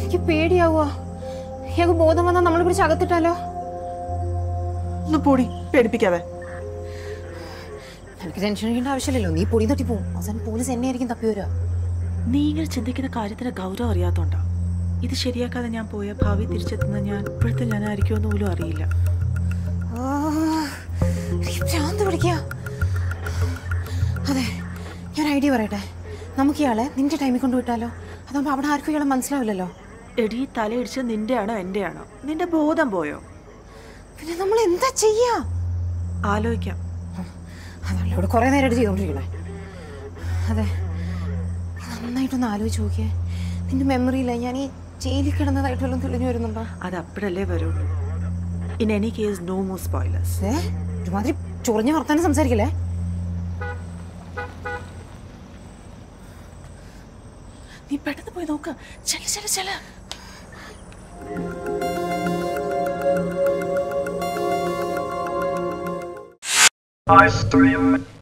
എനിക്ക് പേടിയാവുക ഇയാൾക്ക് ബോധം വന്നാൽ നമ്മളെ പിടിച്ച് അകത്തിട്ടാലോ ഒന്ന് പൊടി പേടിപ്പിക്കാതെ എനിക്ക് ടെൻഷൻ അടിക്കേണ്ട ആവശ്യമില്ലല്ലോ നീ പൊടി തട്ടി പോവും അവസാനം പോലീസ് എന്നെ ആയിരിക്കും തപ്പി വരിക നീ ഇങ്ങനെ ചിന്തിക്കുന്ന കാര്യത്തിന് ഗൗരവം അറിയാത്തോണ്ടാ ഇത് ശരിയാക്കാതെ ഞാൻ പോയ ഭാവി തിരിച്ചെത്തുന്ന ഞാൻ ഇപ്പോഴത്തെ ഞാനായിരിക്കുമെന്ന് പോലും അറിയില്ല ആ, എനിക്ക് ഭ്രാന്ത് പിടിക്കുക അതെ ഞാൻ ഐഡിയ പറയട്ടെ നമുക്ക് ഇയാളെ നിന്റെ ടൈമിൽ കൊണ്ടുവിട്ടാലോ അതാകുമ്പോൾ അവിടെ ആർക്കും ഇയാളെ മനസ്സിലാവില്ലല്ലോ എടി തലയിടിച്ച് നിന്റെയാണോ എന്റെയാണോ നിന്റെ ബോധം പോയോ പിന്നെ നമ്മൾ എന്താ ചെയ്യാ ആലോചിക്കാം അതല്ല ഇവിടെ കുറേ നേരമായിട്ട് ചെയ്തുകൊണ്ടിരിക്കണേ അതെ നന്നായിട്ടൊന്ന് ആലോചിച്ച് നോക്കിയേ നിന്റെ മെമ്മറിയില്ല ഞാൻ ഈ ജയിലിൽ കിടന്നതായിട്ട് വല്ലതും തെളിഞ്ഞു വരുന്നുണ്ടോ അത് അപ്പോഴല്ലേ വരുള്ളൂ in any case no more spoilers ഏ ഒരുമാതിരി ചൊറിഞ്ഞ വർത്താനം സംസാരിക്കല്ലേ നീ പെട്ടെന്ന് പോയി നോക്ക് ചെല ചെല ചെല I stream